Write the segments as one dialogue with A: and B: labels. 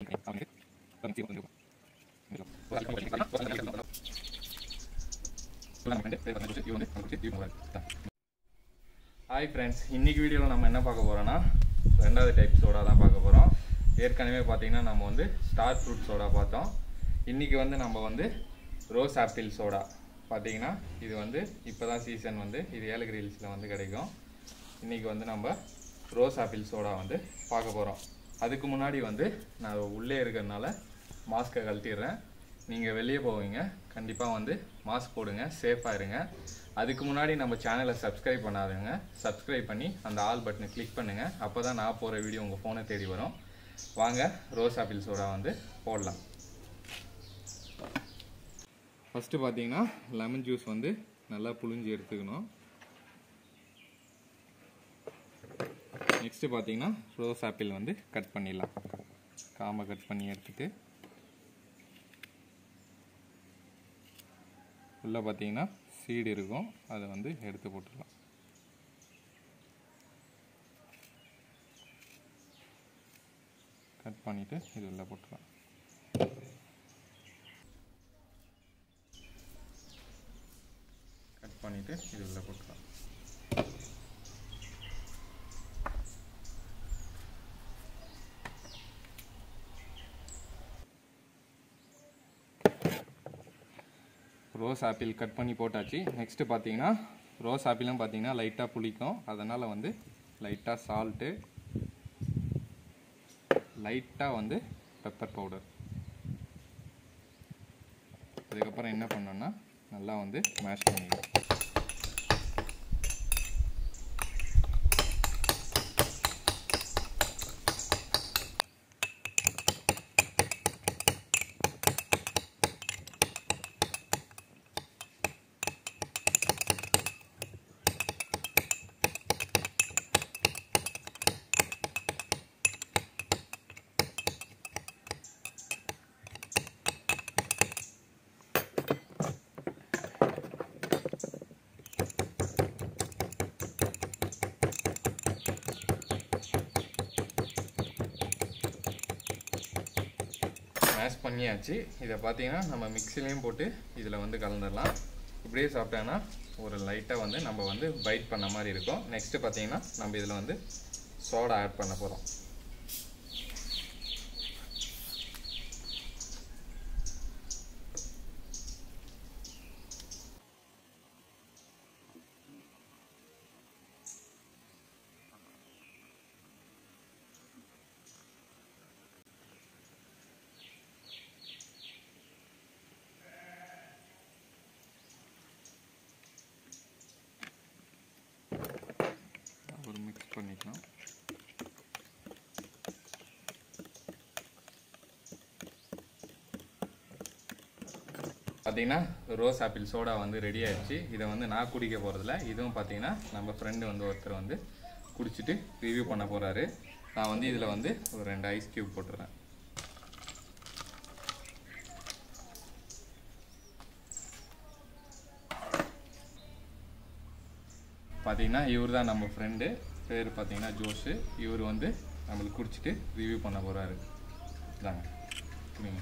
A: hi friends இன்னைக்கு வீடியோவில் நம்ம என்ன பார்க்க போகிறோன்னா ரெண்டாவது டைப் சோடா தான் பார்க்க போகிறோம் ஏற்கனவே பார்த்தீங்கன்னா நம்ம வந்து ஸ்டார் ஃப்ரூட் சோடா பார்த்தோம் இன்னைக்கு வந்து நம்ம வந்து ரோஸ் ஆப்பிள் சோடா பார்த்தீங்கன்னா இது வந்து இப்போ தான் சீசன் வந்து இது ஏலகிரி ஹில்ஸில் வந்து கிடைக்கும் இன்னைக்கு வந்து நம்ம ரோஸ் ஆப்பிள் சோடா வந்து பார்க்க போகிறோம் அதுக்கு முன்னாடி வந்து நான் உள்ளே இருக்கிறதுனால மாஸ்க்கை கழட்டிடுறேன் நீங்கள் வெளியே போவீங்க கண்டிப்பாக வந்து மாஸ்க் போடுங்க சேஃபாக இருங்க அதுக்கு முன்னாடி நம்ம சேனலை சப்ஸ்கிரைப் பண்ணாதுங்க சப்ஸ்கிரைப் பண்ணி அந்த ஆல் பட்டனை கிளிக் பண்ணுங்கள் அப்போ தான் நான் போகிற வீடியோ உங்கள் ஃபோனை தேடி வரும் வாங்க ரோஸ் ஆப்பிள் சோடா வந்து போடலாம் ஃபஸ்ட்டு பார்த்தீங்கன்னா லெமன் ஜூஸ் வந்து நல்லா புழிஞ்சு எடுத்துக்கணும் நெக்ஸ்ட்டு பார்த்தீங்கன்னா ரோஸ் ஆப்பிள் வந்து கட் பண்ணிடலாம் காம்பை கட் பண்ணி எடுத்துட்டு உள்ளே பார்த்தீங்கன்னா சீடு இருக்கும் அதை வந்து எடுத்து போட்டுடலாம் கட் பண்ணிவிட்டு இது உள்ளே போட்டுடலாம் கட் பண்ணிவிட்டு இது உள்ளே போட்டுடலாம் ரோஸ் ஆப்பிள் கட் பண்ணி போட்டாச்சு நெக்ஸ்ட்டு பார்த்தீங்கன்னா ரோஸ் ஆப்பிளும் பார்த்தீங்கன்னா லைட்டாக புளிக்கும் அதனால் வந்து லைட்டாக சால்ட்டு லைட்டாக வந்து பெப்பர் பவுடர் அதுக்கப்புறம் என்ன பண்ணோன்னா நல்லா வந்து மேஷ் பண்ணிடலாம் மேஷ் பண்ணியாச்சு இதை பார்த்தீங்கன்னா நம்ம மிக்சிலையும் போட்டு இதில் வந்து கலந்துடலாம் இப்படியே சாப்பிட்டோன்னா ஒரு லைட்டாக வந்து நம்ம வந்து பைட் பண்ண மாதிரி இருக்கும் நெக்ஸ்ட்டு பார்த்தீங்கன்னா நம்ம இதில் வந்து சோடா ஆட் பண்ண போகிறோம் ஒரு மிக்ஸ் பண்ணிக்கலாம் பார்த்தீங்கன்னா ரோஸ் ஆப்பிள் சோடா வந்து ரெடி ஆயிடுச்சு இதை வந்து நான் குடிக்க போகிறதில்ல இதுவும் பார்த்தீங்கன்னா நம்ம ஃப்ரெண்டு வந்து ஒருத்தர் வந்து குடிச்சிட்டு ரிவ்யூ பண்ண போகிறாரு நான் வந்து இதில் வந்து ஒரு ரெண்டு ஐஸ் கியூப் போட்டுறேன் பார்த்தீங்கன்னா இவர் தான் நம்ம ஃப்ரெண்டு பேர் பார்த்தீங்கன்னா ஜோஷு இவர் வந்து நம்மளுக்கு குடிச்சிட்டு ரிவ்யூ பண்ண போகிறாரு இதாங்க குடிங்க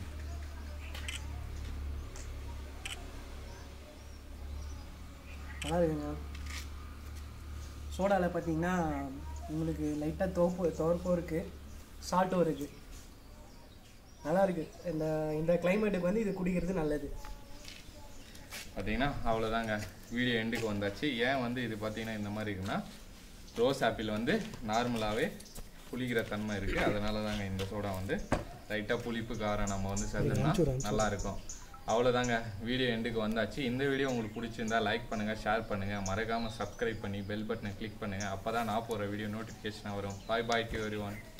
B: நல்லா இருக்குங்க சோடாவில் பார்த்தீங்கன்னா உங்களுக்கு லைட்டாக துவப்பு துவர்ப்பும் இருக்குது சால்ட்டும் இருக்குது நல்லா இருக்குது இந்த இந்த கிளைமேட்டுக்கு வந்து இது குடிக்கிறது நல்லது
A: பார்த்தீங்கன்னா அவ்வளோதாங்க வீடியோ எண்டுக்கு வந்தாச்சு ஏன் வந்து இது பார்த்தீங்கன்னா இந்த மாதிரி இருக்குன்னா ரோஸ் ஆப்பிள் வந்து நார்மலாகவே புளிக்கிற தன்மை இருக்குது அதனால தாங்க இந்த சோடா வந்து லைட்டாக புளிப்பு காரம் நம்ம வந்து சேர்த்தோம்னா நல்லா இருக்கும் அவ்வளோதாங்க வீடியோ எண்டுக்கு வந்தாச்சு இந்த வீடியோ உங்களுக்கு பிடிச்சிருந்தா லைக் பண்ணுங்கள் ஷேர் பண்ணுங்கள் மறக்காமல் சப்ஸ்கிரைப் பண்ணி பெல் பட்டனை கிளிக் பண்ணுங்கள் அப்போ தான் நான் போகிற வீடியோ நோட்டிஃபிகேஷனாக வரும் bye bye to every one